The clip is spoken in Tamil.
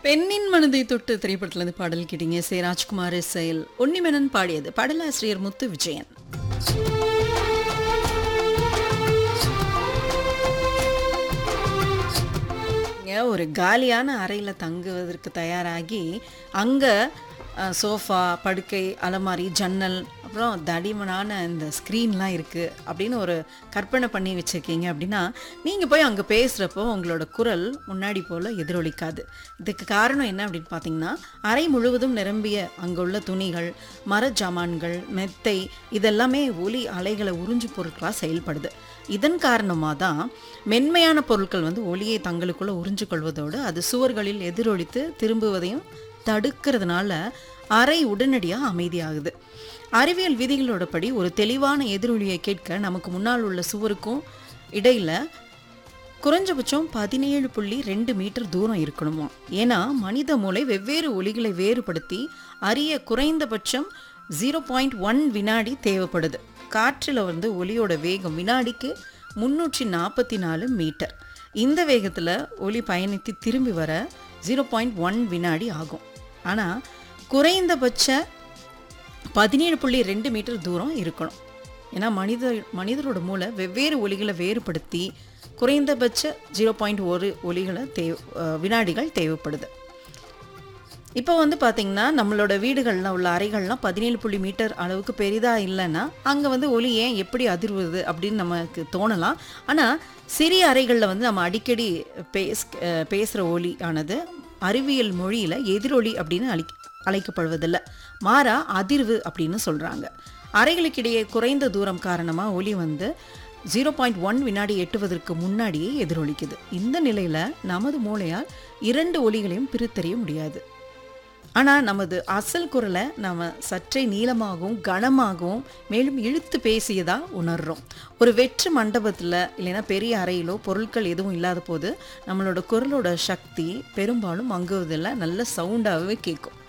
பெண்ணின் மனதை தொட்டு திரைப்படத்திலிருந்து பாடல் கேட்டீங்க சே ராஜ்குமார் செயல் உன்னிமெனன் பாடியது பாடலாசிரியர் முத்து விஜயன் இங்க ஒரு காலியான அறையில் தங்குவதற்கு தயாராகி அங்கே சோஃபா படுக்கை அலமாரி ஜன்னல் அப்புறம் தடிமனான இந்த ஸ்க்ரீன்லாம் இருக்குது அப்படின்னு ஒரு கற்பனை பண்ணி வச்சுருக்கீங்க அப்படின்னா நீங்கள் போய் அங்கே பேசுகிறப்போ உங்களோட குரல் முன்னாடி போல் எதிரொலிக்காது இதுக்கு காரணம் என்ன அப்படின்னு பார்த்தீங்கன்னா அறை முழுவதும் நிரம்பிய அங்கே உள்ள துணிகள் மர ஜாமான்கள் மெத்தை இதெல்லாமே ஒலி அலைகளை உறிஞ்சு பொருட்களாக செயல்படுது இதன் காரணமாக தான் மென்மையான பொருட்கள் வந்து ஒளியை தங்களுக்குள்ள உறிஞ்சு கொள்வதோடு அது சுவர்களில் எதிரொலித்து திரும்புவதையும் தடுக்கிறதுனால அறை உடனடியாக அமைதியாகுது அறிவியல் விதிகளோட படி ஒரு தெளிவான எதிரொலியை கேட்க நமக்கு முன்னால் உள்ள சுவருக்கும் இடையில குறைஞ்சபட்சம் பதினேழு புள்ளி ரெண்டு மீட்டர் தூரம் இருக்கணுமா ஏன்னா மனித மூளை வெவ்வேறு ஒலிகளை வேறுபடுத்தி அறிய குறைந்தபட்சம் ஜீரோ பாயிண்ட் ஒன் வினாடி தேவைப்படுது காற்றில் வந்து ஒலியோட வேகம் வினாடிக்கு முந்நூற்றி நாற்பத்தி நாலு மீட்டர் இந்த வேகத்தில் ஒலி பயணித்து திரும்பி வர ஜீரோ பாயிண்ட் ஒன் வினாடி ஆகும் ஆனால் குறைந்தபட்ச பதினேழு புள்ளி ரெண்டு மீட்டர் தூரம் இருக்கணும் ஏன்னா மனித மனிதரோட மூளை வெவ்வேறு ஒலிகளை வேறுபடுத்தி குறைந்தபட்ச ஜீரோ பாயிண்ட் ஒரு ஒலிகளை தேவ அஹ் வினாடிகள் தேவைப்படுது இப்போ வந்து பார்த்திங்கன்னா நம்மளோட வீடுகளில் உள்ள அறைகள்லாம் பதினேழு புள்ளி மீட்டர் அளவுக்கு பெரிதாக இல்லைன்னா அங்கே வந்து ஒலி ஏன் எப்படி அதிர்வுது அப்படின்னு நமக்கு தோணலாம் ஆனால் சிறிய அறைகளில் வந்து நம்ம அடிக்கடி பேஸ் பேசுகிற ஒலி ஆனது அறிவியல் மொழியில் எதிரொலி அப்படின்னு அழி அழைக்கப்படுவதில்லை மாறா அதிர்வு அப்படின்னு சொல்கிறாங்க அறைகளுக்கிடையே குறைந்த தூரம் காரணமாக ஒலி வந்து ஜீரோ பாயிண்ட் ஒன் வினாடி எட்டுவதற்கு முன்னாடியே எதிரொலிக்குது இந்த நிலையில் நமது மூளையால் இரண்டு ஒலிகளையும் பிரித்தறிய முடியாது ஆனால் நமது அசல் குரலை நம்ம சற்றே நீளமாகவும் கனமாகவும் மேலும் இழுத்து பேசியதா உணர்றோம் ஒரு வெற்று மண்டபத்தில் இல்லைன்னா பெரிய அறையிலோ பொருட்கள் எதுவும் இல்லாத போது நம்மளோட குரலோட சக்தி பெரும்பாலும் மங்குவதில் நல்ல சவுண்டாகவே கேட்கும்